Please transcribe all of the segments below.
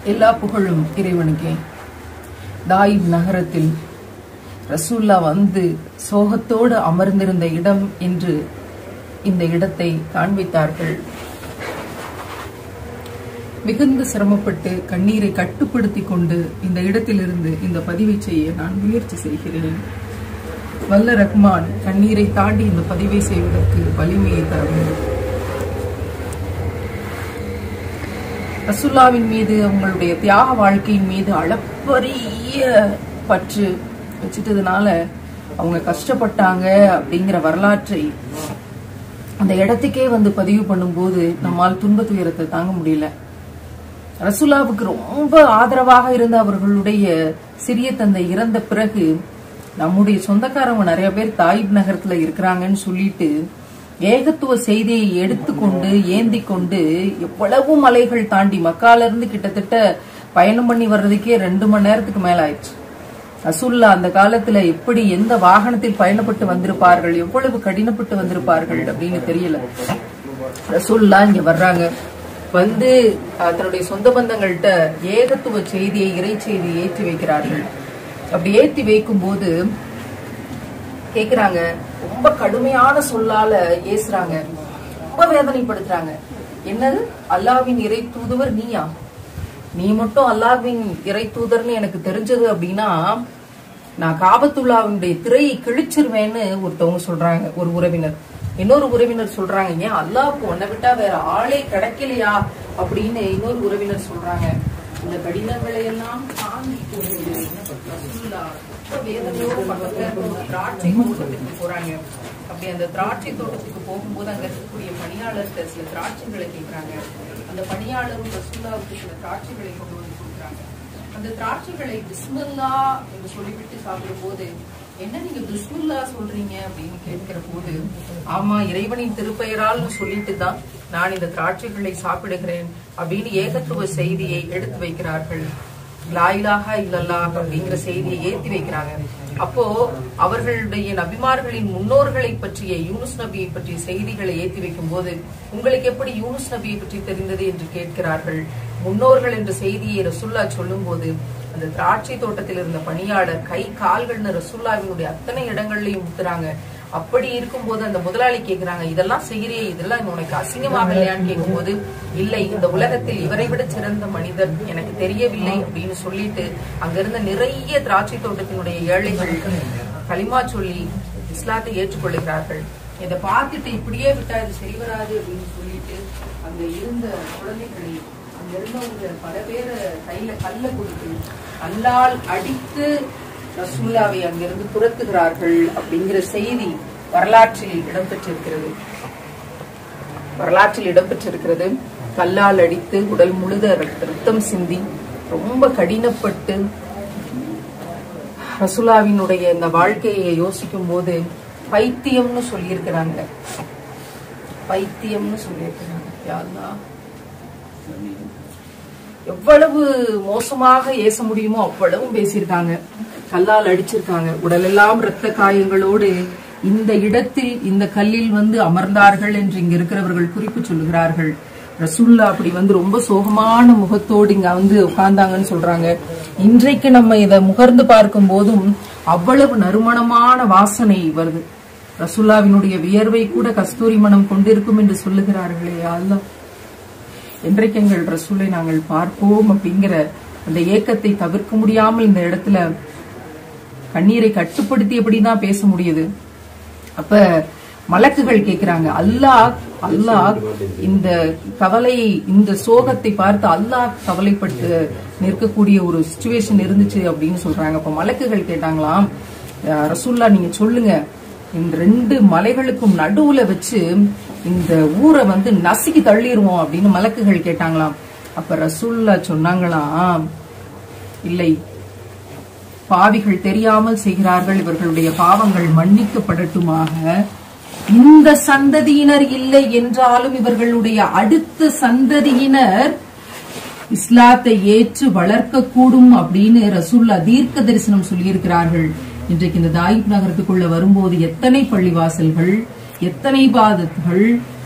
எல்லா புகழும் இறைவனுக்கே தாயிப் நகரத்தில் ரசூல்லா வந்து சோகத்தோடு அமர்ந்திருந்த இடம் என்று இந்த இடத்தை காண்பித்தார்கள் மிகுந்த சிரமப்பட்டு கண்ணீரை கட்டுப்படுத்தி கொண்டு இந்த இடத்திலிருந்து இந்த பதிவை செய்ய நான் முயற்சி செய்கிறேன் வல்ல ரஹ்மான் கண்ணீரை தாண்டி இந்த பதிவை செய்வதற்கு வலிமையை தர வேண்டும் ரசுல்லாவின் மீது அவங்களுடைய தியாக வாழ்க்கையின் மீது அளப்பரிய பற்று வச்சுட்டதுனால அவங்க கஷ்டப்பட்டாங்க அப்படிங்கிற வரலாற்றை அந்த இடத்துக்கே வந்து பதிவு பண்ணும்போது நம்மால் துன்ப துயரத்தை தாங்க முடியல ரசுல்லாவுக்கு ரொம்ப ஆதரவாக இருந்த அவர்களுடைய சிறிய தந்தை இறந்த பிறகு நம்முடைய சொந்தக்காரங்க நிறைய பேர் தாயிப் நகரத்துல இருக்கிறாங்கன்னு சொல்லிட்டு ஏகத்துவ செய்தியை எடுத்துக்கொண்டு ஏந்தி கொண்டு எவ்வளவு மலைகள் தாண்டி மக்கால இருந்து கிட்டத்தட்ட பயணம் பண்ணி வர்றதுக்கே ரெண்டு மணி நேரத்துக்கு மேல ஆயிடுச்சு ரசூல்லா அந்த காலத்துல எப்படி எந்த வாகனத்தில் பயணப்பட்டு வந்திருப்பார்கள் எவ்வளவு கடினப்பட்டு வந்திருப்பார்கள் அப்படின்னு தெரியல ரசூல்லா இங்க வர்றாங்க வந்து அஹ், தன்னுடைய சொந்த பந்தங்கள்கிட்ட ஏகத்துவ செய்தியை இறை செய்தியை ஏற்றி வைக்கிறார்கள் அப்படி ஏற்றி வைக்கும் போது கேக்குறாங்க ரொம்ப கடுமையான சொல்லால ஏசுறாங்க ரொம்ப வேதனைப்படுத்துறாங்க என்னது அல்லாவின் இறை தூதுவர் நீயா நீ மட்டும் அல்லாஹ்வின் இறை தூதர்னு எனக்கு தெரிஞ்சது அப்படின்னா நான் காபத்துல்லாவினுடைய திரையை கிழிச்சிருவேன்னு ஒருத்தவங்க சொல்றாங்க ஒரு உறவினர் இன்னொரு உறவினர் சொல்றாங்க ஏன் அல்லாஹ்வுக்கு உன்னை விட்டா வேற ஆளே கிடைக்கலையா அப்படின்னு இன்னொரு உறவினர் சொல்றாங்க இந்த கடினங்களை எல்லாம் தாங்கி கொண்டு ரசூலுல்லாஹ் ரொம்ப வேதனையோட பக்கத்துல ஒரு திராட்சை தோட்டத்துக்கு போறாங்க அப்படி அந்த திராட்சை தோட்டத்துக்கு போகும்போது அங்க இருக்கக்கூடிய பணியாளர்கிட்ட சில திராட்சைகளை கேட்கறாங்க அந்த பணியாளரும் ரசூல்லாவுக்கு சில திராட்சைகளை கொண்டு வந்து கொடுக்குறாங்க அந்த திராட்சைகளை பிஸ்மில்லா என்று சொல்லிவிட்டு சாப்பிடும் போது என்ன நீங்க பிஸ்மில்லா சொல்றீங்க அப்படின்னு கேட்கிற போது ஆமா இறைவனின் திருப்பெயரால்னு சொல்லிட்டு தான் நான் இந்த திராட்சைகளை சாப்பிடுகிறேன் அப்படின்னு ஏகத்துவ செய்தியை எடுத்து வைக்கிறார்கள் லாயிலாக இல்லல்லாஹ் அப்படிங்கிற செய்தியை ஏத்தி வைக்கிறாங்க அப்போ அவர்களுடைய நபிமார்களின் முன்னோர்களை பற்றிய யூனுஸ் நபியை பற்றிய செய்திகளை ஏத்தி வைக்கும் போது உங்களுக்கு எப்படி யூனுஸ் நபியை பற்றி தெரிந்தது என்று கேட்கிறார்கள் முன்னோர்கள் என்ற செய்தியை ரசுல்லா சொல்லும் போது அந்த திராட்சை தோட்டத்தில் இருந்த பணியாளர் கை கால்கள்னு ரசுல்லாவினுடைய அத்தனை இடங்கள்லயும் ஊத்துறாங்க அப்படி இருக்கும்போது அந்த முதலாளி கேக்குறாங்க இதெல்லாம் செய்யறியே இதெல்லாம் உனக்கு அசிங்கமாக இல்லையான்னு கேட்கும்போது இல்லை இந்த உலகத்தில் இவரை விட சிறந்த மனிதர் எனக்கு தெரியவில்லை அப்படின்னு சொல்லிட்டு அங்கிருந்த நிறைய திராட்சை தோட்டத்தினுடைய ஏழைகள் களிமா சொல்லி இஸ்லாத்தை ஏற்றுக்கொள்ளுகிறார்கள் இதை பார்த்துட்டு இப்படியே விட்டா இது சரி வராது அப்படின்னு சொல்லிட்டு அங்க இருந்த குழந்தைகளை அங்க இருந்தவங்க பல பேரை கையில கல்ல கொடுத்து கல்லால் அடித்து ரசூல்லாவை அங்கிருந்து துரத்துகிறார்கள் அப்படிங்கிற செய்தி வரலாற்றில் இடம்பெற்றிருக்கிறது வரலாற்றில் இடம்பெற்றிருக்கிறது கல்லால் அடித்து உடல் முழுத ரத்தம் சிந்தி ரொம்ப கடினப்பட்டு ரசுலாவினுடைய இந்த வாழ்க்கையை யோசிக்கும் போது பைத்தியம்னு சொல்லியிருக்கிறாங்க பைத்தியம்னு சொல்லியிருக்கிறாங்க யா அல்லாஹ். எவ்வளவு மோசமாக ஏச முடியுமோ அவ்வளவும் பேசியிருக்காங்க கல்லால் அடிச்சிருக்காங்க உடலெல்லாம் இரத்த காயங்களோடு இந்த இடத்தில் இந்த கல்லில் வந்து அமர்ந்தார்கள் என்று இங்க இருக்கிறவர்கள் குறிப்பு சொல்லுகிறார்கள் ரசூல்லா அப்படி வந்து ரொம்ப சோகமான முகத்தோடு இங்க வந்து உட்கார்ந்தாங்கன்னு சொல்றாங்க இன்றைக்கு நம்ம இதை முகர்ந்து பார்க்கும் போதும் அவ்வளவு நறுமணமான வாசனை வருது ரசூல்லாவினுடைய வியர்வை கூட கஸ்தூரி மனம் கொண்டிருக்கும் என்று சொல்லுகிறார்களே அல்லாஹ் என்றைக்கு எங்கள் ரசூலை நாங்கள் பார்ப்போம் அப்படிங்கிற அந்த ஏக்கத்தை தவிர்க்க முடியாமல் இந்த இடத்துல கண்ணீரை கட்டுப்படுத்தி எப்படிதான் பேச முடியுது அப்ப மலக்குகள் கேக்குறாங்க அல்லாஹ் அல்லாஹ் இந்த கவலை இந்த சோகத்தை பார்த்து அல்லாஹ் கவலைப்பட்டு நிற்கக்கூடிய ஒரு சுச்சுவேஷன் இருந்துச்சு அப்படின்னு சொல்றாங்க அப்ப மலக்குகள் கேட்டாங்களாம் "அஹ் ரசூல்லா நீங்க சொல்லுங்க இந்த ரெண்டு மலைகளுக்கும் நடுவுல வச்சு இந்த ஊரை வந்து நசுக்கி தள்ளிடுவோம் அப்படின்னு மலக்குகள் கேட்டாங்களாம் அப்ப ரசூல்லா சொன்னாங்களாம் இல்லை பாவிகள் தெரியாமல் செய்கிறார்கள் இவர்களுடைய பாவங்கள் மன்னிக்கப்படட்டுமாக இந்த சந்ததியினர் இல்லை என்றாலும் இவர்களுடைய அடுத்த சந்ததியினர் இஸ்லாத்தை ஏற்று வளர்க்கக்கூடும் அப்படின்னு ரசூல்லா தீர்க்க தரிசனம் சொல்லியிருக்கிறார்கள் இன்றைக்கு இந்த தாயிப் நகரத்துக்குள்ள வரும்போது எத்தனை பள்ளிவாசல்கள் எத்தனை பாதத்துகள்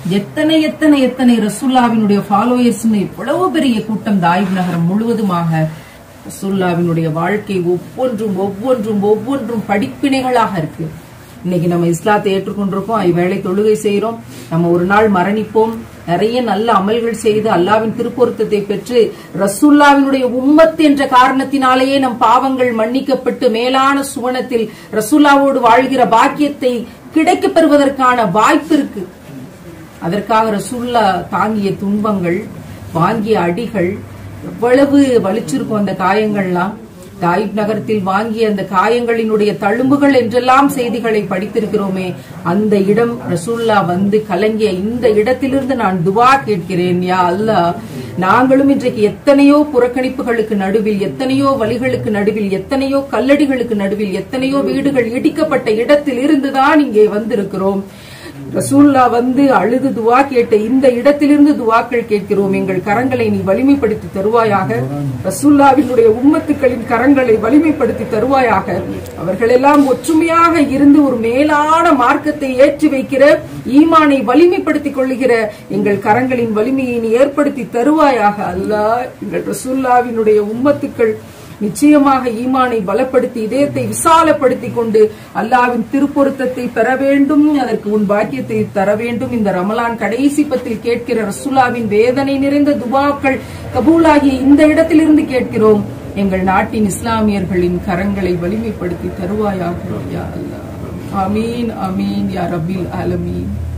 எத்தனை எத்தனை எத்தனை ரசூல்லாவினுடைய ஃபாலோயர்ஸ் இவ்வளவு பெரிய கூட்டம் தாயிப் நகரம் முழுவதுமாக ரசூல்லாவினுடைய வாழ்க்கை ஒவ்வொன்றும் ஒவ்வொன்றும் ஒவ்வொன்றும் படிப்பினைகளாக இருக்கு இன்னைக்கு நம்ம இஸ்லாத்தை ஏற்றுக்கொண்டிருக்கோம் ஐவேளை தொழுகை செய்யறோம் நம்ம ஒரு நாள் மரணிப்போம் நிறைய நல்ல அமல்கள் செய்து அல்லாவின் திருப்பொருத்தத்தை பெற்று ரசூல்லாவினுடைய உம்மத் என்ற காரணத்தினாலேயே நம் பாவங்கள் மன்னிக்கப்பட்டு மேலான சுவனத்தில் ரசூல்லாவோடு வாழ்கிற பாக்கியத்தை கிடைக்கப் பெறுவதற்கான வாய்ப்பு இருக்கு அதற்காக ரசூல்லா தாங்கிய துன்பங்கள் வாங்கிய அடிகள் எவ்வளவு வலிச்சிருக்கும் அந்த காயங்கள்லாம் தாயிப் நகரத்தில் வாங்கிய அந்த காயங்களினுடைய தழும்புகள் என்றெல்லாம் செய்திகளை படித்திருக்கிறோமே அந்த இடம் ரசூல்லா வந்து கலங்கிய இந்த இடத்திலிருந்து நான் துவா கேட்கிறேன் யா அல்லாஹ் நாங்களும் இன்றைக்கு எத்தனையோ புறக்கணிப்புகளுக்கு நடுவில் எத்தனையோ வழிகளுக்கு நடுவில் எத்தனையோ கல்லடிகளுக்கு நடுவில் எத்தனையோ வீடுகள் இடிக்கப்பட்ட இடத்தில் இருந்துதான் இங்கே வந்திருக்கிறோம் ரசூல்லா வந்து அழுது துவா கேட்ட இந்த இடத்திலிருந்து துவாக்கள் கேட்கிறோம் எங்கள் கரங்களை நீ வலிமைப்படுத்தி தருவாயாக ரசூல்லாவினுடைய உம்மத்துக்களின் கரங்களை வலிமைப்படுத்தி தருவாயாக அவர்களெல்லாம் ஒற்றுமையாக இருந்து ஒரு மேலான மார்க்கத்தை ஏற்றி வைக்கிற ஈமானை வலிமைப்படுத்திக் கொள்ளுகிற எங்கள் கரங்களின் வலிமையை நீ ஏற்படுத்தி தருவாயாக அல்லாஹ் எங்கள் ரசூல்லாவினுடைய உம்மத்துக்கள் நிச்சயமாக ஈமானை பலப்படுத்தி இதயத்தை விசாலப்படுத்தி கொண்டு அல்லாவின் திருப்பொருத்தத்தை பெற வேண்டும் அதற்கு உன் பாக்கியத்தை தர வேண்டும் இந்த ரமலான் கடைசி பத்தில் கேட்கிற ரசூலாவின் வேதனை நிறைந்த துபாக்கள் கபூலாகிய இந்த இடத்திலிருந்து கேட்கிறோம் எங்கள் நாட்டின் இஸ்லாமியர்களின் கரங்களை வலிமைப்படுத்தி தருவாயாக யா அல்லாஹ் ஆமீன் ஆமீன் யா ரபில் ஆலமீன்